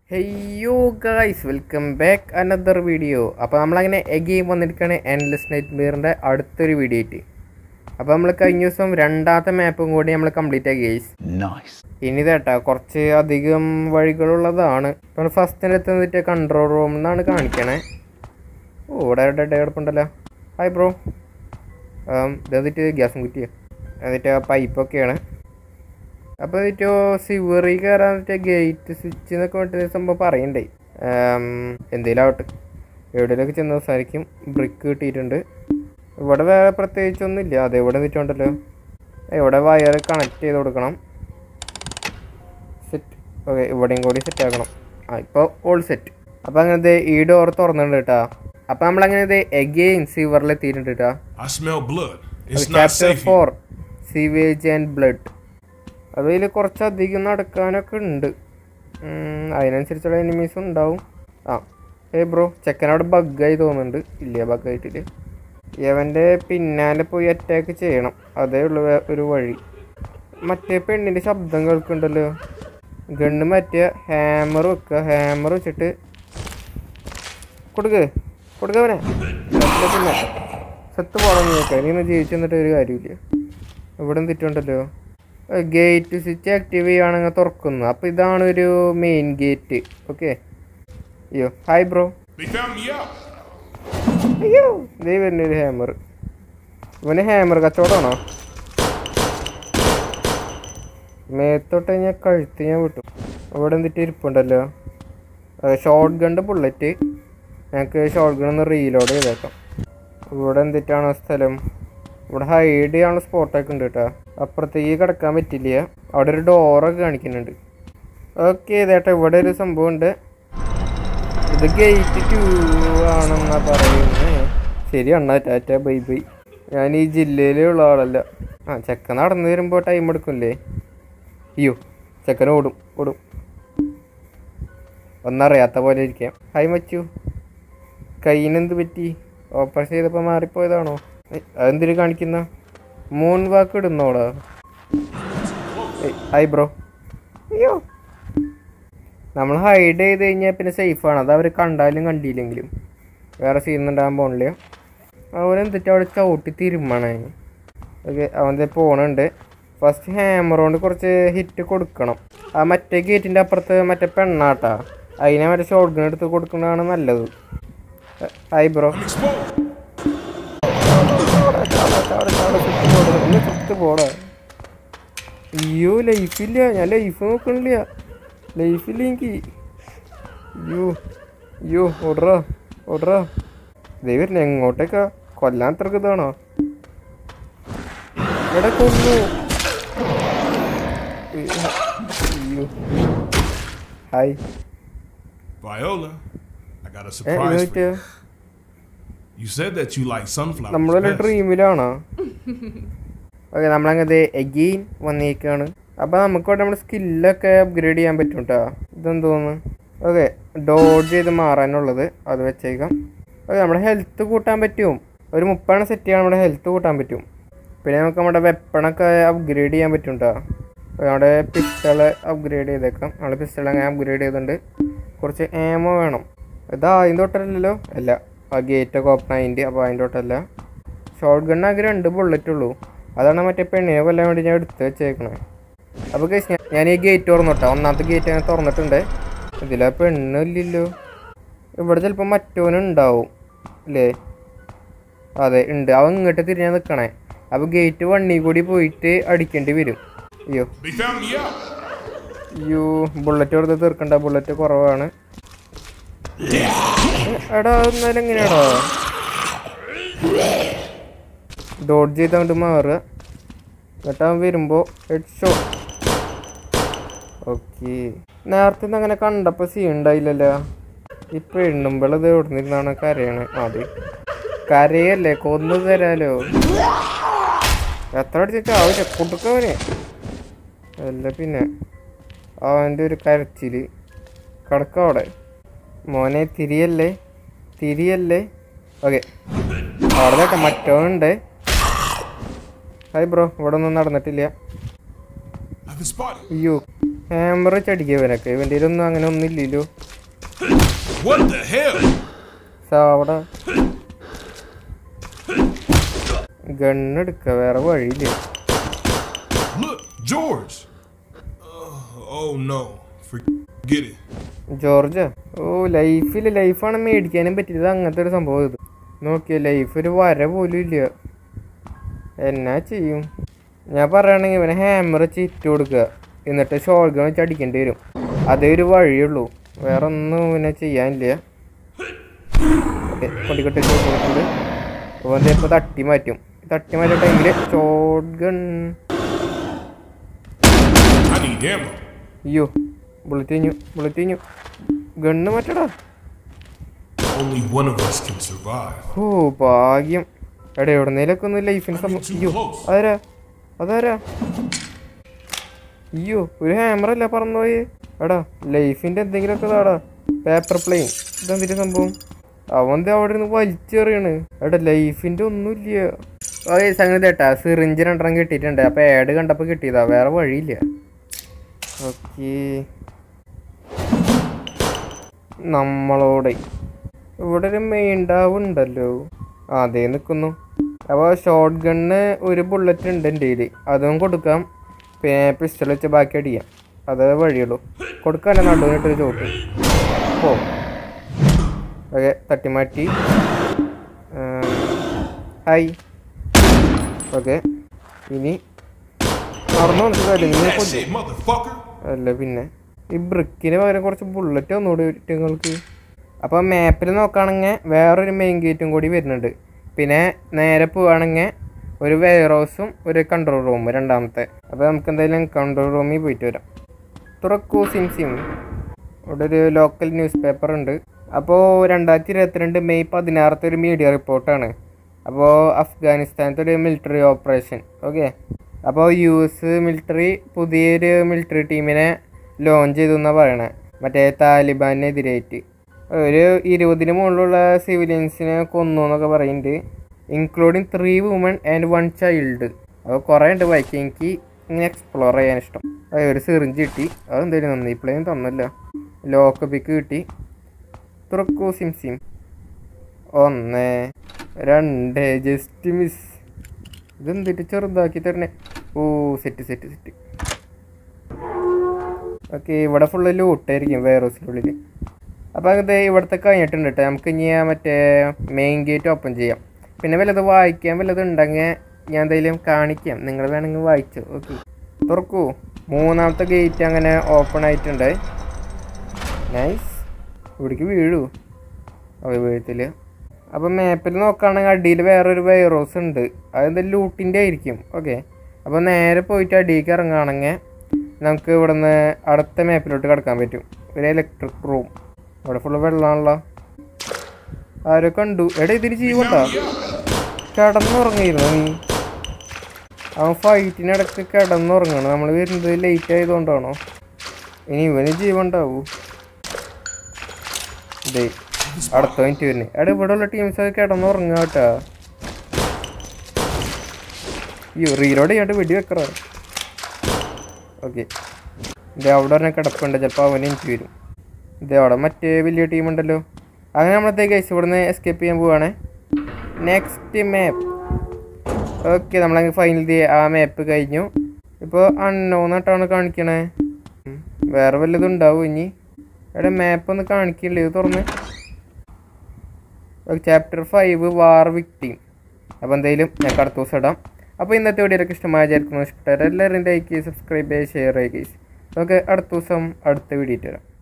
ഹെയ്യോ guys welcome back another video അപ്പോൾ നമ്മളങ്ങനെ again വന്നിരിക്കുകയാണ് എൻലെസ് നൈറ്റ് മിയറിൻ്റെ അടുത്തൊരു വീഡിയോ ആയിട്ട് അപ്പോൾ നമ്മൾ കഴിഞ്ഞ ദിവസം രണ്ടാമത്തെ മാപ്പും കൂടി നമ്മൾ കംപ്ലീറ്റ് ആക്കി ഗൈസ് Nice. ഇനി ഇതേട്ടാ കുറച്ച് അധികം വഴികളുള്ളതാണ് നമ്മൾ ഫസ്റ്റിന് എത്തുന്നിട്ട് കൺട്രോൾ റൂം എന്നാണ് കാണിക്കണേ ഓ ഇവിടെ ഡെഡ് കിടപ്പുണ്ടല്ലോ ഹായ് ബ്രോ ഇത് എന്നിട്ട് ഗ്യാസും കുറ്റിയോ എന്നിട്ട് ആ പൈപ്പൊക്കെയാണ് അപ്പോൾ എന്നിട്ടോ സിവറി കയറാൻ എന്നിട്ട് ഗേറ്റ് സ്വിച്ച് എന്നൊക്കെ പറഞ്ഞിട്ട് സംഭവം പറയണ്ടേ എന്തേലും ആവട്ടെ എവിടെയൊക്കെ ചെന്ന് സംസാരിക്കും ബ്രിക്ക് കിട്ടിയിട്ടുണ്ട് ഇവിടെ വേറെ പ്രത്യേകിച്ചൊന്നും ഇല്ല അതെ ഇവിടെ നിന്നിട്ടുണ്ടല്ലോ ഇവിടെ വയർ കണക്ട് ചെയ്ത് കൊടുക്കണം സെറ്റ് ഓക്കെ ഇവിടെയും കൂടി സെറ്റ് ആക്കണം ആ ഇപ്പോൾ ഓൾ സെറ്റ് അപ്പോൾ അങ്ങനത്തെ ഈ ഡോർ തുറന്നിട്ടുണ്ട് കേട്ടോ അപ്പോൾ നമ്മളങ്ങനെ ഇത് എഗെയിൻ സിവറിൽ എത്തിയിട്ടുണ്ട് കേട്ടോ I smell blood. It's not chapter safe. here. For sewage and blood അതിൽ കുറച്ചധികം നടക്കാനൊക്കെ ഉണ്ട് ഉം, അതിനനുസരിച്ചുള്ള എനിമീസ് ഉണ്ടാവും ആ ഏ ബ്രോ ചെക്കനവിടെ ബഗ്ഗായി തോന്നുന്നുണ്ട് ഇല്ല ബഗ്ഗായിട്ടില്ല ഇവൻ്റെ പിന്നാലെ പോയി അറ്റാക്ക് ചെയ്യണം അതേ ഉള്ളു വേ- ഒരു വഴി മറ്റേ പെണ്ണിൻ്റെ ശബ്ദം കേൾക്കുന്നുണ്ടല്ലോ ഗണ്ണ് മറ്റേ ഹാമർ വെക്കുക ഹാമർ വെച്ചിട്ട് കൊടുക്ക് കൊടുക്കവനെ പിന്നെ സത്ത് പോകണം നോക്കാം നീ ഒന്ന് ജീവിച്ചു എന്നിട്ട് ഒരു കാര്യമില്ല ഇവിടെ തെറ്റുണ്ടല്ലോ ഗേറ്റ് സ്വിച്ച് ആക്റ്റീവ് ചെയ്യുകയാണെങ്കിൽ തുറക്കുന്നു അപ്പോൾ ഇതാണ് ഒരു മെയിൻ ഗേറ്റ് ഓക്കെ അയ്യോ hi bro They found me out. അയ്യോ ദേ വരുന്ന ഒരു ഹാമർ ഇവന് ഹാമർ കച്ചവടമാണോ മേത്തോട്ട് ഞാൻ കഴുത്ത് ഞാൻ വിട്ടു ഇവിടെ എന്തിട്ട് ഇരിപ്പുണ്ടല്ലോ ഷോർട്ട് ഗണ്ട് ബുള്ളറ്റ് ഞങ്ങൾക്ക് ഷോർട്ട് ഗൺ ഒന്ന് റീലോഡ് ചെയ്തേക്കാം ഇവിടെ എന്തിട്ടാണോ സ്ഥലം ഇവിടെ ഹൈഡ് ചെയ്യാനുള്ള സ്പോട്ടൊക്കെ ഉണ്ട് കേട്ടോ അപ്പുറത്തേക്ക് കിടക്കാൻ പറ്റില്ല അവിടെ ഒരു ഡോറൊക്കെ കാണിക്കുന്നുണ്ട് ഓക്കെ ഇതേട്ടാ ഇവിടെ ഒരു സംഭവം ഉണ്ട് ഇത് ഗേറ്റ് ടു ആണെന്നാ പറയുന്നത് ശരിയാണ് ടാറ്റ ബൈ ബൈ ഞാൻ ഈ ജില്ലയിലുള്ള ആളല്ല ആ ചെക്കൻ നടന്നു വരുമ്പോൾ ടൈം എടുക്കില്ലേ അയ്യോ ചെക്കൻ ഓടും ഓടും ഒന്നറിയാത്ത പോലെ ഇരിക്കാം ഹായ് മച്ചു കയ്യിനെന്ത് പറ്റി ഓപ്പറേഷൻ ചെയ്തപ്പോൾ മാറിപ്പോയതാണോ ഏയ്, അതെന്തിനു കാണിക്കുന്ന മൂൺ വാക്ക് ഇടുന്നോടാ ഏയ്, ഹായ് ബ്രോ അയ്യോ നമ്മൾ ഹൈഡ് ചെയ്ത് കഴിഞ്ഞാൽ പിന്നെ സേഫാണ് അത് അവർ കണ്ടാലും കണ്ടില്ലെങ്കിലും വേറെ സീൻ ഉണ്ടാകാൻ പോണില്ല അവൻ എന്നിട്ട് അവിടെ ചവിട്ടി തിരുമ്മണേ ഓക്കെ അവൻ്റെ പോണുണ്ട് ഫസ്റ്റ് ഹാമർ കൊണ്ട് കുറച്ച് ഹിറ്റ് കൊടുക്കണം ആ മറ്റേ ഗേറ്റിൻ്റെ അപ്പുറത്ത് മറ്റേ പെണ്ണാട്ടാ അതിനെ മറ്റേ ഷോട്ട് ഗൺ എടുത്ത് കൊടുക്കുന്നതാണ് നല്ലത് ഹായ് ബ്രോ I'm exposed. ചത്ത് പോടാ അയ്യോ ലൈഫില്ല ഞാൻ ലൈഫ് നോക്കണില്ല ലൈഫില്ല എനിക്ക് അയ്യോ അയ്യോ ഓടറാ ഓടറാ ദൈവം എങ്ങോട്ടേക്കാ കൊല്ലാൻ അത്രക്ക് ഇതാണോ ഇവിടെ കൊന്നു അയ്യോ hi Viola, I got a ഏ ഇത് surprise for പറ്റിയ you. You said that you like sunflowers. നമ്മളൊരു best. ഡ്രീമിലാണോ ഓക്കെ നമ്മളങ്ങനെ എഗെയിൻ വന്നിരിക്കുകയാണ് അപ്പോൾ നമുക്കിവിടെ നമ്മുടെ സ്കില്ലൊക്കെ അപ്ഗ്രേഡ് ചെയ്യാൻ പറ്റും കേട്ടോ ഇതെന്തോന്ന് ഓക്കെ ഡോഡ്ജ് ചെയ്ത് മാറാനുള്ളത് അത് വെച്ചേക്കാം ഓക്കെ നമ്മുടെ ഹെൽത്ത് കൂട്ടാൻ പറ്റും ഒരു മുപ്പാണ് സെറ്റ് ചെയ്യാൻ നമ്മുടെ ഹെൽത്ത് കൂട്ടാൻ പറ്റും പിന്നെ നമുക്ക് നമ്മുടെ വെപ്പണൊക്കെ അപ്ഗ്രേഡ് ചെയ്യാൻ പറ്റും കേട്ടോ നമ്മുടെ പിസ്റ്റൾ അപ്ഗ്രേഡ് ചെയ്തേക്കാം നമ്മൾ പിസ്റ്റൾ അങ്ങനെ അപ്ഗ്രേഡ് ചെയ്തിട്ടുണ്ട് കുറച്ച് ഏമോ വേണം ഇത് ആദ്യം തൊട്ടല്ലല്ലോ അല്ല ആ ഗേറ്റൊക്കെ ഓപ്പൺ ആയിട്ട് അപ്പോൾ അതിൻ്റെ തൊട്ടല്ല ഷോർട്ട് ഗണ്ണാകെ രണ്ട് ബുള്ളറ്റ് ഉള്ളൂ അതാണ് മറ്റേ പെണ്ണിനെ കൊല്ലാൻ വേണ്ടി ഞാൻ എടുത്ത് വെച്ചേക്കണേ അപ്പോൾ ഗൈസ് ഞാൻ ഞാൻ ഈ ഗേറ്റ് തുറന്നിട്ടാ ഒന്നാമത്തെ ഗേറ്റ് ഞാൻ തുറന്നിട്ടുണ്ട് ഇതിലാ പെണ്ണില്ലല്ലോ ഇവിടെ ചിലപ്പോൾ മറ്റോനുണ്ടാവും അല്ലേ അതെ ഉണ്ട് അവൻ ഇങ്ങോട്ട് തിരിഞ്ഞാൽ നിൽക്കണേ അപ്പോൾ ഗേറ്റ് വണ്ണി കൂടി പോയിട്ട് അടിക്കേണ്ടി വരും അയ്യോ They found me out. അയ്യോ ബുള്ളറ്റ് കൊടുത്ത് തീർക്കണ്ട ബുള്ളറ്റ് കുറവാണ് എടാ എന്നാലും എങ്ങനെയാടാ ഡോഡ് ചെയ്തങ്ങോട്ട് മാറുക എന്നിട്ട് അവൻ വരുമ്പോൾ ഹെഡ് ഷോ ഓക്കെ നേരത്തെ ഒന്നും അങ്ങനെ കണ്ടപ്പോൾ സീ ഉണ്ടായില്ലല്ലോ ഇപ്പൊ എണ്ണുമ്പോൾ ഇത് എവിടുന്നിരുന്നാണ് കരയണേ അതെ കരയല്ലേ കൊന്നു തരാലോ എത്ര അടിച്ചിട്ട് ആവശ്യം കൊടുക്കവനെ അല്ല പിന്നെ അവൻ്റെ ഒരു കരച്ചില് കിടക്ക അവിടെ മോനെ തിരിയല്ലേ തിരിയല്ലേ ഓക്കെ അവിടെ കേട്ടോ മറ്റോനുണ്ട് ഹായ് ബ്രോ ഇവിടെ ഒന്നും നടന്നിട്ടില്ല I've been spotted. അയ്യോ ഹാമർ ചടിക്കുക ഇവനൊക്കെ ഇവൻ്റെ ഒന്നും അങ്ങനെ ഒന്നും ഇല്ലല്ലോ What the hell? സാവട ഗണ്ണെടുക്ക വേറെ വഴിയില്ല Look, George. Uh, oh no. Forget it. George ഓ ലൈഫിൽ ലൈഫാണ് മേടിക്കാനും പറ്റിയത് അങ്ങനത്തെ ഒരു സംഭവം ഇത് നോക്കിയ ലൈഫ് ഒരു വര പോലും ഇല്ല എന്നാ ചെയ്യും ഞാൻ പറയുകയാണെങ്കിൽ ഇവനെ ഹാമർ വെച്ച് ഇട്ട് കൊടുക്കുക എന്നിട്ട് ഷോൾഗൺ വെച്ച് അടിക്കേണ്ടി വരും അതേ ഒരു വഴിയുള്ളൂ വേറെ ഒന്നും പിന്നെ ചെയ്യാനില്ല ഓക്കെ കൊണ്ടിക്കൊട്ടി കൊടുക്കുന്നുണ്ട് അപ്പോൾ എന്താ ഇപ്പോൾ തട്ടി മാറ്റും തട്ടി മാറ്റിയ ടൈമിൽ shotgun I need ammo. അയ്യോ ബുള്ളറ്റ് കഴിഞ്ഞു ബുള്ളറ്റ് കഴിഞ്ഞു ഗണ്ണ് മാറ്റടാ Only one of us can survive. ഓ ഭാഗ്യം എടാ എവിടെന്നേലൊക്കെ ഒന്ന് ലൈഫിന് സംഭവം അയ്യോ അതാരാ അതാരാ അയ്യോ ഒരു ഹാമർ അല്ല പറന്നുപോയി എടാ ലൈഫിന്റെ എന്തെങ്കിലുമൊക്കെ താടാ പേപ്പർ പ്ലെയിൻ ഇതെന്തിന്റെ സംഭവം അവൻ ദേ അവിടെ നിന്ന് വലിച്ചെറിയാണ് എടാ ലൈഫിന്റെ ഒന്നുമില്ല ഓയ് സംഗതി കേട്ടാ സിറിഞ്ച് രണ്ടെണ്ണം കിട്ടിയിട്ടുണ്ട് അപ്പൊ ആഡ് കണ്ടപ്പോ കിട്ടിയതാ വേറെ വഴിയില്ല ഓക്കേ നമ്മളോടെ ഇവിടെ ഒരു മെയിൻ ഡാവ് ഉണ്ടല്ലോ ആ അതേ നിൽക്കുന്നു അപ്പോൾ ഷോർട്ട് ഗണ്ണ് ഒരു ബുള്ളറ്റ് ഉണ്ട് എൻ്റെ കയ്യിൽ അതും കൊടുക്കാം പിന്നെ പിസ്റ്റൾ വെച്ച് ബാക്കി അടിക്കാം അത് വഴിയുള്ളൂ കൊടുക്കാമല്ലോ നടുവിനിട്ടൊരു ചോട്ട് ഓ ഓക്കെ തട്ടിമാറ്റി ഹായ് ഓക്കെ ഇനി നടന്നു മനസ്സിലായില്ലേ Give me നിങ്ങൾ that shit, motherfucker. അല്ല പിന്നെ ഈ ബ്രിക്കിന് പകരം കുറച്ച് ബുള്ളറ്റ് ഒന്നുകൂടി വരും നിങ്ങൾക്ക് അപ്പോൾ മാപ്പിൽ നോക്കുകയാണെങ്കിൽ വേറൊരു മെയിൻ ഗേറ്റും കൂടി വരുന്നുണ്ട് പിന്നെ നേരെ പോവുകയാണെങ്കിൽ ഒരു വെയർ ഹൗസും ഒരു കൺട്രോൾ റൂമും രണ്ടാമത്തെ അപ്പോൾ നമുക്ക് എന്തായാലും കൺട്രോൾ റൂമിൽ പോയിട്ട് വരാം തുറക്കൂ സിം സിം ഇവിടെ ഒരു ലോക്കൽ ന്യൂസ് പേപ്പർ ഉണ്ട് അപ്പോൾ രണ്ടായിരത്തി ഇരുപത്തിരണ്ട് മെയ് പതിനാറത്തെ ഒരു മീഡിയ റിപ്പോർട്ടാണ് അപ്പോൾ അഫ്ഗാനിസ്ഥാനത്തെ ഒരു മിലിറ്ററി ഓപ്പറേഷൻ ഓക്കെ അപ്പോൾ യു എസ് മിലിറ്ററി പുതിയൊരു മിലിറ്ററി ടീമിനെ ലോഞ്ച് ചെയ്തു എന്നാണ് പറയണത് മറ്റേ താലിബാനെതിരായിട്ട് ഒരു ഇരുപതിന് മുകളിലുള്ള സിവിലിയൻസിനെ കൊന്നു എന്നൊക്കെ പറയുന്നുണ്ട് including three woman and one child അപ്പോൾ കുറേ ഉണ്ട് വായിക്കാൻ എനിക്ക് ഇങ്ങനെ എക്സ്പ്ലോർ ചെയ്യാൻ ഇഷ്ടം അത് ഒരു സിറിഞ്ച് കിട്ടി അതെന്തായാലും നന്ദി ഇപ്പോഴേയും തന്നല്ല ലോക്ക് പിക്ക് കിട്ടി തുറക്കൂ സിം സിം ഒന്ന് രണ്ട് ജസ്റ്റ് മിസ് ഇതെന്തിട്ട് ചെറുതാക്കി തരണേ ഓ സെറ്റ് സെറ്റ് സെറ്റ് ഓക്കെ ഇവിടെ ഫുള്ള് ലൂട്ടായിരിക്കും വൈറസിനുള്ളിൽ അപ്പോൾ അത് ഇവിടുത്തെ കഴിഞ്ഞിട്ടുണ്ട് കേട്ടോ നമുക്ക് ഇനി ആ മറ്റേ മെയിൻ ഗേറ്റ് ഓപ്പൺ ചെയ്യാം പിന്നെ വല്ലത് വായിക്കാൻ വല്ലത് ഉണ്ടെങ്കിൽ ഞാൻ എന്തെങ്കിലും കാണിക്കാം നിങ്ങൾ വേണമെങ്കിൽ വായിച്ചു ഓക്കെ തുറക്കൂ മൂന്നാമത്തെ ഗേറ്റ് അങ്ങനെ ഓപ്പൺ ആയിട്ടുണ്ട് നൈസ് ഇവിടേക്ക് വീഴൂ അവ വീഴത്തില്ല അപ്പം മാപ്പിൽ നോക്കുകയാണെങ്കിൽ അടിയിൽ വേറൊരു വൈറോസ് ഉണ്ട് അതെന്താ ലൂട്ടിൻ്റെ ആയിരിക്കും ഓക്കെ അപ്പോൾ നേരെ പോയിട്ട് അടിയിലേക്ക് ഇറങ്ങുകയാണെങ്കിൽ നമുക്ക് ഇവിടുന്ന് അടുത്ത മാപ്പിലോട്ട് കിടക്കാൻ പറ്റും ഒരു ഇലക്ട്രിക് റൂം ഇവിടെ ഫുള്ള് വെള്ളമാണല്ലോ ആരോ കണ്ടു എടാ ഇതിന് ജീവണ്ടാ കിടന്നുറങ്ങിയിരുന്നു നീ അവൻ ഫൈറ്റിനിടക്ക് കിടന്നുറങ്ങണം നമ്മൾ വരുന്നത് ലേറ്റ് ആയതുകൊണ്ടാണോ ഇനി ഇവന് ജീവണ്ടാവൂ ദേ അടുത്ത മിനിറ്റ് വരുന്നേ എടാ ഇവിടെ ഉള്ള ടീംസ് ഒക്കെ കിടന്നുറങ്ങാ കേട്ടാ അയ്യോ റീലോഡ് ചെയ്യാണ്ട് വെടി വെക്കറ ഓക്കെ ഇത് അവിടെ തന്നെ കിടപ്പുണ്ട് ചിലപ്പോൾ അവൻ എനിക്ക് വരും ഇത് അവിടെ മറ്റേ വലിയ ടീം ഉണ്ടല്ലോ അങ്ങനെ നമ്മളത്തെ ഗൈസ് ഇവിടുന്ന് എസ്കേപ്പ് ചെയ്യാൻ പോവാണ് നെക്സ്റ്റ് മാപ്പ് ഓക്കെ നമ്മളങ്ങ് ഫൈനൽ ആ മാപ്പ് കഴിഞ്ഞു ഇപ്പോൾ അൺനോന്നായിട്ടാണ് കാണിക്കണേ ഉം. വേറെ വല്ലതും ഉണ്ടാവും ഇനി എടാ മാപ്പ് ഒന്ന് കാണിക്കില്ലേ ഇത് തുറന്ന് ചാപ്റ്റർ ഫൈവ് വാർ വിക്ടീം അപ്പോൾ എന്തായാലും ഞാൻ അടുത്ത ദിവസം ഇടാം അപ്പോൾ ഇന്നത്തെ വീഡിയോയിലൊക്കെ ഇഷ്ടമായ വിചാരിക്കുന്നു ഇഷ്ടപ്പെട്ട എല്ലാവരും ലൈക്ക് സബ്സ്ക്രൈബ് ചെയ്യുക ഷെയർ ചെയ്യുക ഓക്കെ അടുത്ത ദിവസം അടുത്ത വീഡിയോ തരാം